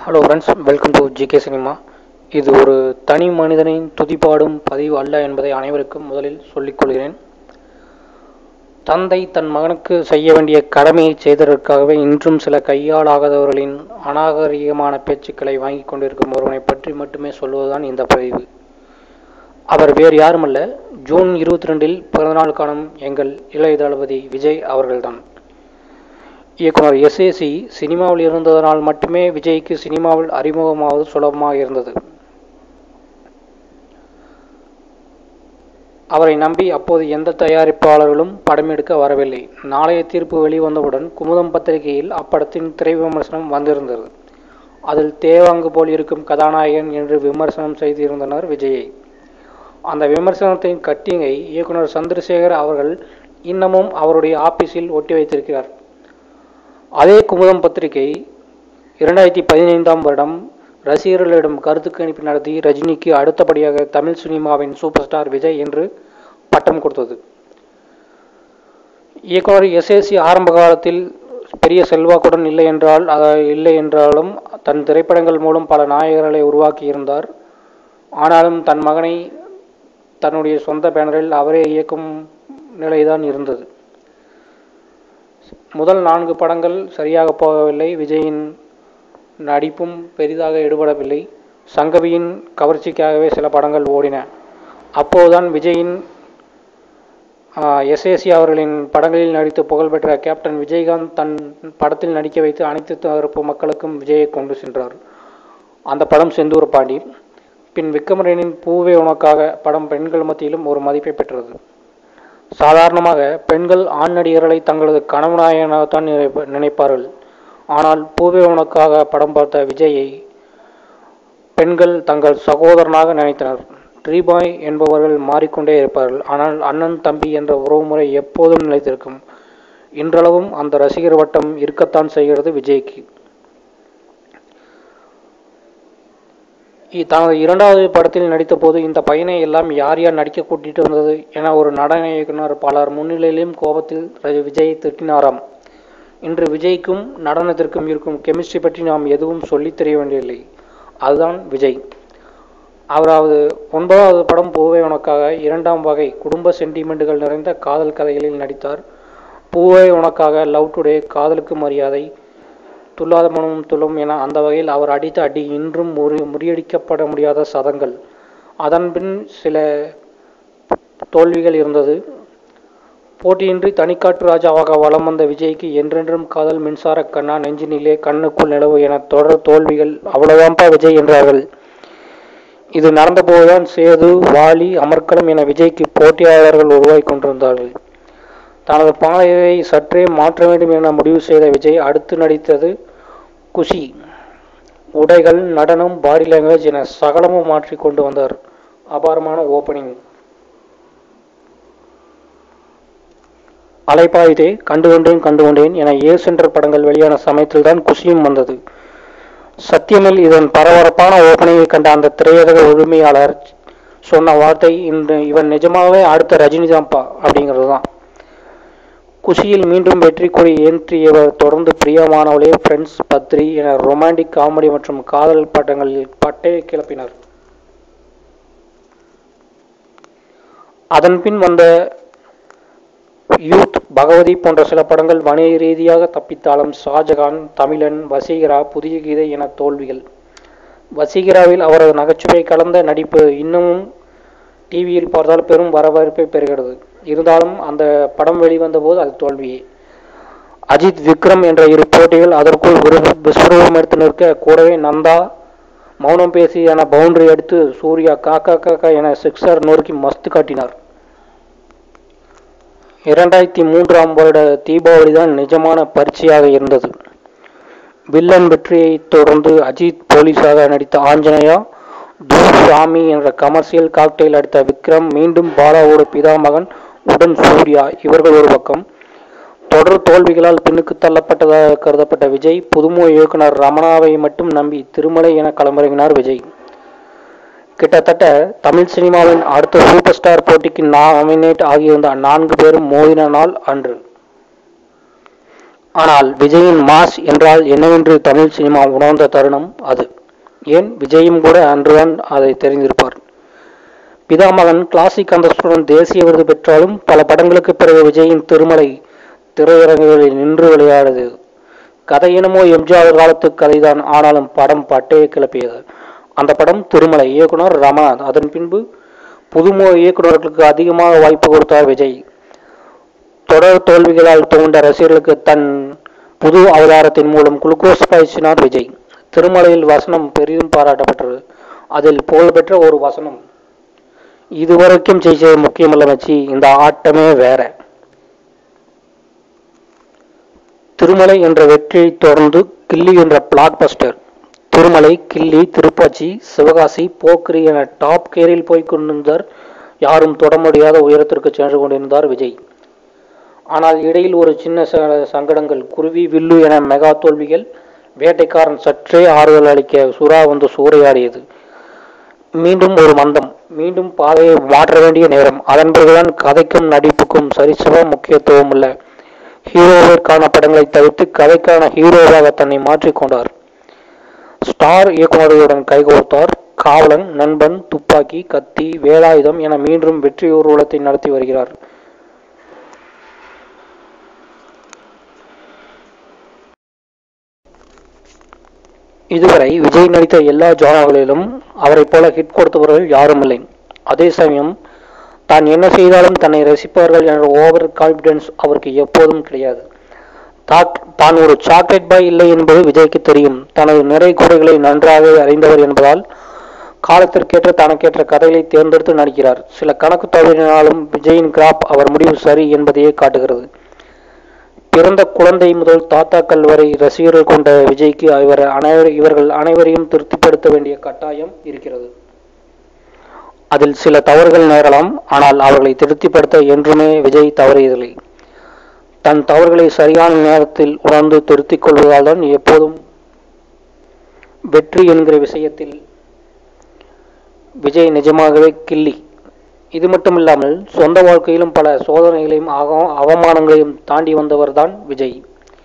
hello friends welcome to GK cinema இது ஒரு தனி மனிதனின் துதிப்பாடும் பதிவு அல்ல என்பதை அனைவருக்கும் முதலில் சொல்லிக் கொள்கிறேன் தந்தை தன் மகனுக்கு செய்ய வேண்டிய கடமையை செய்ததற்காகவே இன்றும் சில கையாளாகாதவர்களின் அநாகரிகமான பேச்சுக்களை வாங்கி கொண்டிருக்கும் ஒருவனை பற்றி மட்டுமே சொல்வதுதான் இந்த பதிவு அவர் வேறு யாருமல்ல ஜூன் இருபத்தி ரெண்டில் பிறந்தநாள் காணும் எங்கள் இளைய தளபதி விஜய் அவர்கள்தான் இயக்குனர் எஸ்ஏசி சினிமாவில் இருந்ததனால் மட்டுமே விஜய்க்கு சினிமாவில் அறிமுகமாவது சுலபமாக இருந்தது அவரை நம்பி அப்போது எந்த தயாரிப்பாளர்களும் படம் எடுக்க வரவில்லை நாளைய தீர்ப்பு வெளிவந்தவுடன் குமுதம் பத்திரிகையில் அப்படத்தின் திரை விமர்சனம் வந்திருந்தது அதில் தேவாங்கு போல் இருக்கும் கதாநாயகன் என்று விமர்சனம் செய்திருந்தனர் விஜயை அந்த விமர்சனத்தின் கட்டிங்கை இயக்குனர் சந்திரசேகர் அவர்கள் இன்னமும் அவருடைய ஆபீஸில் ஒட்டி வைத்திருக்கிறார் அதே குமுதம் பத்திரிகை இரண்டாயிரத்தி பதினைந்தாம் வருடம் ரசிகர்களிடம் கருத்து கணிப்பு நடத்தி ரஜினிக்கு அடுத்தபடியாக தமிழ் சினிமாவின் சூப்பர் ஸ்டார் விஜய் என்று பட்டம் கொடுத்தது இயக்குனர் எஸ்ஏசி ஆரம்ப காலத்தில் பெரிய செல்வாக்குடன் இல்லை என்றால் இல்லை என்றாலும் தன் திரைப்படங்கள் மூலம் பல நாயகர்களை உருவாக்கியிருந்தார் ஆனாலும் தன் மகனை தன்னுடைய சொந்த பேனரில் அவரே இயக்கும் நிலைதான் இருந்தது முதல் நான்கு படங்கள் சரியாக போகவில்லை விஜயின் நடிப்பும் பெரிதாக எடுபடவில்லை சங்கவியின் கவர்ச்சிக்காகவே சில படங்கள் ஓடின அப்போதுதான் விஜயின் எஸ்ஏசி அவர்களின் படங்களில் நடித்து புகழ்பெற்ற கேப்டன் விஜயகாந்த் தன் படத்தில் நடிக்க வைத்து அனைத்து தரப்பு மக்களுக்கும் விஜயை கொண்டு சென்றார் அந்த படம் செந்தூர பாண்டி பின் விக்ரமரனின் பூவே உனக்காக படம் பெண்கள் மத்தியிலும் ஒரு மதிப்பை பெற்றது சாதாரணமாக பெண்கள் ஆண் நடிகர்களை தங்களது கணவனாயனாகத்தான் நினைப்பார்கள் ஆனால் பூவே உனக்காக படம் பார்த்த விஜயை பெண்கள் தங்கள் சகோதரனாக நினைத்தனர் ட்ரீபாய் என்பவர்கள் மாறிக்கொண்டே இருப்பார்கள் ஆனால் அண்ணன் தம்பி என்ற உறவுமுறை எப்போதும் நிலைத்திருக்கும் இன்றளவும் அந்த ரசிகர் வட்டம் இருக்கத்தான் செய்கிறது விஜய்க்கு தனது இரண்டாவது படத்தில் நடித்தபோது இந்த பையனை எல்லாம் யார் யார் நடிக்க கூட்டிட்டு வந்தது என ஒரு நடன இயக்குனர் பலர் முன்னிலையிலும் கோபத்தில் விஜயை திட்டினாராம் இன்று விஜய்க்கும் நடனத்திற்கும் இருக்கும் கெமிஸ்ட்ரி பற்றி நாம் எதுவும் சொல்லித் தெரிய வேண்டியதில்லை அதுதான் விஜய் அவராவது ஒன்பதாவது படம் பூவை உனக்காக இரண்டாம் வகை குடும்ப சென்டிமெண்ட்டுகள் நிறைந்த காதல் கதைகளில் நடித்தார் பூவை உனக்காக லவ் டுடே காதலுக்கு மரியாதை துல்லாத மனமும் துள்ளும் என அந்த வகையில் அவர் அடித்த அடி இன்றும் முறி முறியடிக்கப்பட முடியாத சதங்கள் அதன்பின் சில தோல்விகள் இருந்தது போட்டியின்றி தனிக்காட்டு ராஜாவாக வலம் வந்த விஜய்க்கு என்றென்றும் காதல் மின்சார கண்ணா நெஞ்சினிலே கண்ணுக்குள் நிலவு என தொடர் தோல்விகள் அவ்வளவுதான்ப்பா விஜய் என்றார்கள் இது நடந்தபோதுதான் சேது வாலி அமர்க்களம் என விஜய்க்கு போட்டியாளர்கள் உருவாக்கி கொண்டிருந்தார்கள் தனது பாதையை சற்றே மாற்ற வேண்டும் என முடிவு செய்த விஜய் அடுத்து நடித்தது குஷி உடைகள் நடனம் பாடி லாங்குவேஜ் என சகலமும் மாற்றி கொண்டு வந்தார் அபாரமான ஓப்பனிங் அலைப்பாயுதே கண்டு கொண்டேன் கண்டு கொண்டேன் என ஏ சென்டர் படங்கள் வெளியான சமயத்தில் தான் குஷியும் வந்தது சத்தியமில் இதன் பரபரப்பான ஓப்பனிங்கை கண்ட அந்த திரையரக உரிமையாளர் சொன்ன வார்த்தை இன்று இவன் நிஜமாகவே அடுத்த ரஜினி தான்ப்பா அப்படிங்கிறது தான் குஷியில் மீண்டும் வெற்றி கொடி ஏற்றியவர் தொடர்ந்து பிரியமானவளே ஃப்ரெண்ட்ஸ் பத்ரி என ரொமான்டிக் காமெடி மற்றும் காதல் படங்களில் பட்டை கிளப்பினார் அதன்பின் வந்த யூத் பகவதி போன்ற சில படங்கள் வணிக ரீதியாக தப்பித்தாலும் ஷாஜகான் தமிழன் வசீகரா புதிய கீதை என தோல்விகள் வசீகராவில் அவரது நகைச்சுவை கலந்த நடிப்பு இன்னமும் டிவியில் பார்த்தால் பெரும் வரவேற்பை பெறுகிறது இருந்தாலும் அந்த படம் வெளிவந்த போது அது தோல்வியே அஜித் விக்ரம் என்ற இரு போட்டிகள் அதற்குள் ஒரு விஸ்வரூபம் எடுத்து நிற்க கூடவே நந்தா மௌனம் பேசி என பவுண்டரி அடித்து சூர்யா காக்கா காக்கா என சிக்ஸர் நொறுக்கி மஸ்து காட்டினார் இரண்டாயிரத்தி மூன்றாம் வருட தீபாவளி தான் நிஜமான பரீட்சையாக இருந்தது வில்லன் வெற்றியை தொடர்ந்து அஜித் போலீஸாக நடித்த ஆஞ்சநேயா தூர் சாமி என்ற கமர்ஷியல் காக்டெயில் அடித்த விக்ரம் மீண்டும் பாலாவோட பிதாமகன் உடன் சூர்யா இவர்கள் ஒரு பக்கம் தொடர் தோல்விகளால் பின்னுக்கு தள்ளப்பட்டதாக கருதப்பட்ட விஜய் புதுமுக இயக்குனர் ரமணாவை மட்டும் நம்பி திருமலை என களமிறங்கினார் விஜய் கிட்டத்தட்ட தமிழ் சினிமாவின் அடுத்த சூப்பர் ஸ்டார் போட்டிக்கு நாமினேட் ஆகியிருந்த நான்கு பேரும் மோதின நாள் அன்று ஆனால் விஜயின் மாஸ் என்றால் என்னவென்று தமிழ் சினிமா உணர்ந்த தருணம் அது ஏன் விஜயும் கூட அன்றுதான் அதை தெரிந்திருப்பார் பிதாமகன் கிளாசிக் அந்தஸ்துடன் தேசிய விருது பெற்றாலும் பல படங்களுக்கு பிறகு விஜயின் திருமலை திரையரங்குகளில் நின்று விளையாடுது கதை என்னமோ எம்ஜிஆர் காலத்து கதைதான் ஆனாலும் படம் பட்டையை கிளப்பியது அந்த படம் திருமலை இயக்குனர் ரமநாத் அதன் பின்பு புதுமுக இயக்குநர்களுக்கு அதிகமாக வாய்ப்பு கொடுத்தார் விஜய் தொடர் தோல்விகளால் துவண்ட ரசிகர்களுக்கு தன் புது அவதாரத்தின் மூலம் குளுக்கோஸ் பாய்ச்சினார் விஜய் திருமலையில் வசனம் பெரிதும் பாராட்டப்பட்டது அதில் புகழ்பெற்ற ஒரு வசனம் இதுவரைக்கும் செய்தது முக்கியமல்ல மச்சி இந்த ஆட்டமே வேற திருமலை என்ற வெற்றியை தொடர்ந்து கில்லி என்ற பிளாக் பஸ்டர் திருமலை கில்லி திருப்பாச்சி சிவகாசி போக்கிரி என டாப் கேரில் போய் கொண்டிருந்தார் யாரும் தொட முடியாத உயரத்திற்கு சென்று கொண்டிருந்தார் விஜய் ஆனால் இடையில் ஒரு சின்ன ச- சங்கடங்கள் குருவி வில்லு என மெகா தோல்விகள் வேட்டைக்காரன் சற்றே ஆறுதல் அளிக்க சுறா வந்து சூறையாடியது மீண்டும் ஒரு மந்தம் மீண்டும் பாதையை மாற்ற வேண்டிய நேரம் அதன் பிறகுதான் கதைக்கும் நடிப்புக்கும் சரிசம முக்கியத்துவம் உள்ள ஹீரோவிற்கான படங்களை தவிர்த்து கதைக்கான ஹீரோவாக தன்னை மாற்றிக்கொண்டார் ஸ்டார் இயக்குநர்களுடன் கைகோர்த்தார் காவலன் நண்பன் துப்பாக்கி கத்தி வேலாயுதம் என மீண்டும் வெற்றி ஊர்வலத்தை நடத்தி வருகிறார் இதுவரை விஜய் நடித்த எல்லா ஜானர்களிலும் அவரைப் போல ஹிட் கொடுத்தவர்கள் யாரும் இல்லை அதே சமயம் தான் என்ன செய்தாலும் தன்னை ரசிப்பார்கள் என்ற ஓவர் கான்பிடன்ஸ் அவருக்கு எப்போதும் கிடையாது தாக்- தான் ஒரு சாக்லேட் பாய் இல்லை என்பது விஜய்க்கு தெரியும் தனது நிறை குறைகளை நன்றாக அறிந்தவர் என்பதால் காலத்திற்கேற்ற தனக்கேற்ற கதைகளை தேர்ந்தெடுத்து நடிக்கிறார் சில கணக்கு தவறினாலும் விஜயின் கிராப் அவர் முடிவு சரி என்பதையே காட்டுகிறது பிறந்த குழந்தை முதல் தாத்தாக்கள் வரை ரசிகர்கள் கொண்ட விஜய்க்கு இவர் அனைவர் இவர்கள் அனைவரையும் திருப்திப்படுத்த வேண்டிய கட்டாயம் இருக்கிறது அதில் சில தவறுகள் நேரலாம் ஆனால் அவர்களை திருப்திப்படுத்த என்றுமே விஜய் தவறியதில்லை தன் தவறுகளை சரியான நேரத்தில் உணர்ந்து திருத்திக் கொள்வதால் தான் எப்போதும் வெற்றி என்கிற விஷயத்தில் விஜய் நிஜமாகவே கில்லி இது மட்டும் இல்லாமல் சொந்த வாழ்க்கையிலும் பல சோதனைகளையும் அக- அவமானங்களையும் தாண்டி வந்தவர் தான் விஜய்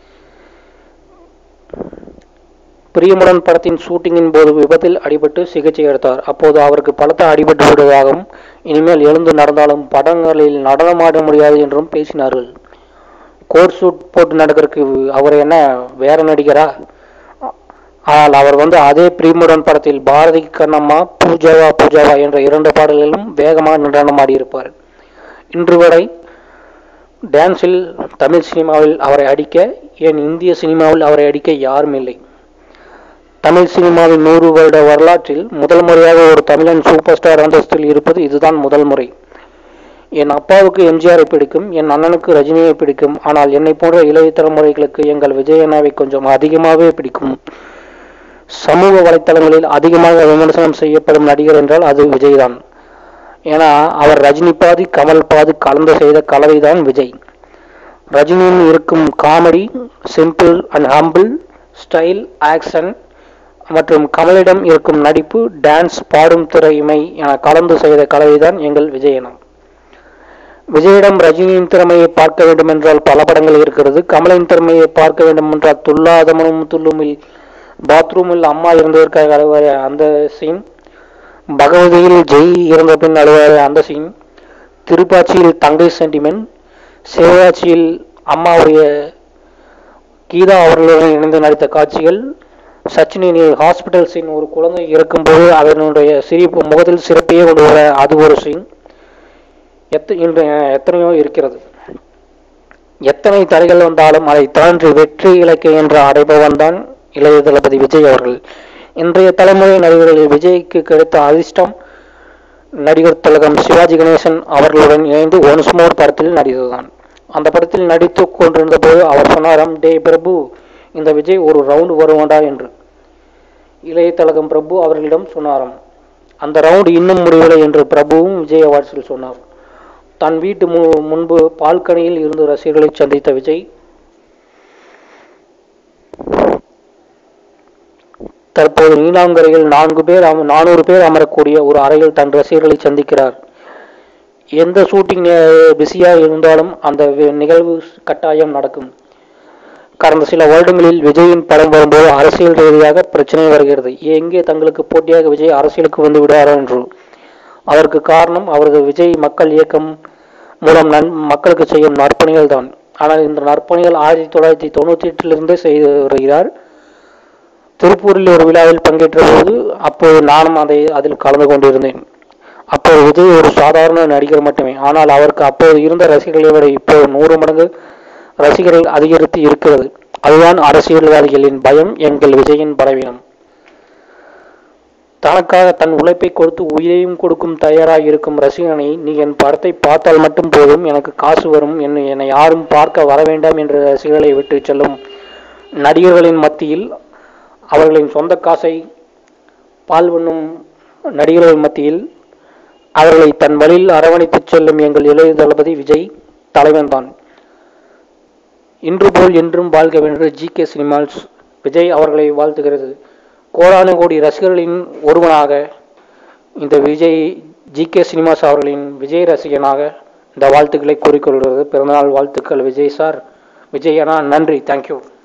பிரியமுடன் படத்தின் ஷூட்டிங்கின் போது விபத்தில் அடிபட்டு சிகிச்சை எடுத்தார் அப்போது அவருக்கு பலத்த அடிபட்டு விடுவதாகவும் இனிமேல் எழுந்து நடந்தாலும் படங்களில் நடனமாட முடியாது என்றும் பேசினார்கள் கோட் ஷூட் போட்டு நடக்கிறதுக்கு அவர் என்ன வேற நடிகரா ஆனால் அவர் வந்து அதே பிரீமுடன் படத்தில் பாரதி கண்ணம்மா பூஜாவா பூஜாவா என்ற இரண்டு பாடல்களிலும் வேகமாக நடனமாடி இருப்பார் இன்று வரை டான்ஸில் தமிழ் சினிமாவில் அவரை அடிக்க ஏன் இந்திய சினிமாவில் அவரை அடிக்க யாரும் இல்லை தமிழ் சினிமாவின் நூறு வருட வரலாற்றில் முதல் முறையாக ஒரு தமிழன் சூப்பர் ஸ்டார் அந்தஸ்தில் இருப்பது இதுதான் முதல் முறை என் அப்பாவுக்கு எம்ஜிஆரை பிடிக்கும் என் அண்ணனுக்கு ரஜினியை பிடிக்கும் ஆனால் என்னை போன்ற இளைய தலைமுறைகளுக்கு எங்கள் விஜயண்ணாவை கொஞ்சம் அதிகமாகவே பிடிக்கும் சமூக வலைத்தளங்களில் அதிகமாக விமர்சனம் செய்யப்படும் நடிகர் என்றால் அது விஜய்தான் ஏன்னா அவர் ரஜினி பாதி கமல் பாதி கலந்து செய்த கலவைதான் விஜய் ரஜினியின் இருக்கும் comedy simple and humble style action மற்றும் கமலிடம் இருக்கும் நடிப்பு டான்ஸ் பாடும் திறமை என கலந்து செய்த கலவைதான் எங்கள் விஜயனம் விஜயிடம் ரஜினியின் திறமையை பார்க்க வேண்டும் என்றால் பல படங்கள் இருக்கிறது கமலின் திறமையை பார்க்க வேண்டும் என்றால் துல்லாதமனும் துள்ளுமில் பாத்ரூமில் அம்மா இருந்ததற்காக அழுவாரு அந்த சீன் பகவதியில் ஜெய் இறந்த பின் அழுவாரு அந்த சீன் திருப்பாச்சியில் தங்கை சென்டிமெண்ட் சிவகாட்சியில் அம்மாவுடைய கீதா அவர்களுடன் இணைந்து நடித்த காட்சிகள் சச்சினின் ஹாஸ்பிட்டல் சீன் ஒரு குழந்தை இருக்கும்போது அதனுடைய சிரிப்பு முகத்தில் சிறப்பையே கொண்டு வர அது ஒரு சீன் எத்த இன்று எத்தனையோ இருக்கிறது எத்தனை தடைகள் வந்தாலும் அதை தாண்டி வெற்றி இலக்கை என்று அடைபவன் தான் இளைய தளபதி விஜய் அவர்கள் இன்றைய தலைமுறை நடிகர்களில் விஜய்க்கு கிடைத்த அதிர்ஷ்டம் நடிகர் திலகம் சிவாஜி கணேசன் அவர்களுடன் இணைந்து ஒன்ஸ் மோர் படத்தில் நடித்ததுதான் அந்த படத்தில் நடித்து கொண்டிருந்த போது அவர் சொன்னாராம் டே பிரபு இந்த விஜய் ஒரு ரவுண்டு வருவாண்டா என்று இளைய திலகம் பிரபு அவர்களிடம் சொன்னாராம் அந்த ரவுண்டு இன்னும் முடியவில்லை என்று பிரபுவும் விஜய் அவார்ட்ஸில் சொன்னார் தன் வீட்டு மு முன்பு பால்கனியில் இருந்து ரசிகர்களை சந்தித்த விஜய் தற்போது நீலாங்கரையில் நான்கு பேர் அம- நானூறு பேர் அமரக்கூடிய ஒரு அறையில் தன் ரசிகர்களை சந்திக்கிறார் எந்த ஷூட்டிங் பிஸியாக இருந்தாலும் அந்த வி- நிகழ்வு கட்டாயம் நடக்கும் கடந்த சில வருடங்களில் விஜயின் படம் வரும்போது அரசியல் ரீதியாக பிரச்சனை வருகிறது எங்கே தங்களுக்கு போட்டியாக விஜய் அரசியலுக்கு வந்து விடுவாரோ என்று அதற்கு காரணம் அவரது விஜய் மக்கள் இயக்கம் மூலம் நன் மக்களுக்கு செய்யும் நற்பணிகள் தான் ஆனால் இந்த நற்பணிகள் ஆயிரத்தி தொள்ளாயிரத்தி தொண்ணூற்றி எட்டிலிருந்தே செய்து வருகிறார் திருப்பூரில் ஒரு விழாவில் பங்கேற்ற போது அப்போது நானும் அதை அதில் கலந்து கொண்டிருந்தேன் அப்போது விஜய் ஒரு சாதாரண நடிகர் மட்டுமே ஆனால் அவருக்கு அப்போது இருந்த ரசிகர்களை விட இப்போது நூறு மடங்கு ரசிகர்கள் அதிகரித்து இருக்கிறது அதுதான் அரசியல்வாதிகளின் பயம் எங்கள் விஜயின் பலவீனம் தனக்காக தன் உழைப்பை கொடுத்து உயிரையும் கொடுக்கும் தயாராக இருக்கும் ரசிகனை நீ என் படத்தை பார்த்தால் மட்டும் போதும் எனக்கு காசு வரும் என்னை என்னை யாரும் பார்க்க வர வேண்டாம் என்ற ரசிகர்களை விட்டு செல்லும் நடிகர்களின் மத்தியில் அவர்களின் சொந்த காசை பால் பண்ணும் நடிகர்கள் மத்தியில் அவர்களை தன் வழியில் அரவணைத்துச் செல்லும் எங்கள் இளைய தளபதி விஜய் தலைவன்தான் இன்று போல் என்றும் வாழ்கவென்று ஜி கே சினிமாஸ் விஜய் அவர்களை வாழ்த்துகிறது கோடானு கோடி ரசிகர்களின் ஒருவனாக இந்த விஜய் ஜி கே சினிமாஸ் அவர்களின் விஜய் ரசிகனாக இந்த வாழ்த்துக்களை கூறிக்கொள்கிறது பிறந்தநாள் வாழ்த்துக்கள் விஜய் சார் விஜய் அண்ணா நன்றி தேங்க்யூ